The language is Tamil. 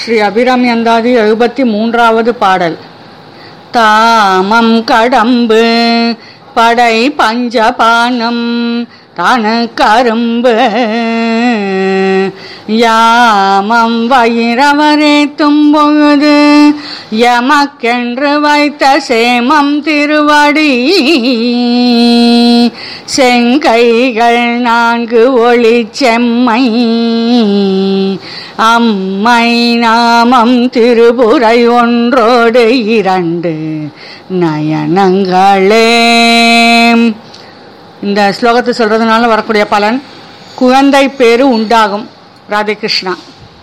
ஸ்ரீ அபிராமி அந்தாதி எழுபத்தி மூன்றாவது பாடல் தாமம் கடம்பு படை பஞ்சபானம் தானு கரும்பு யாமம் வயிறவரே தும்பொழுது எமக்கென்று வைத்த சேமம் திருவடி செங்கைகள் நான்கு ஒளி செம்மை அம்மை நாமம் திருபுரை ஒன்றோடு இரண்டு நயனங்களே இந்த ஸ்லோகத்தை சொல்றதுனால வரக்கூடிய பலன் குழந்தை பேரு உண்டாகும் ராதே கிருஷ்ணா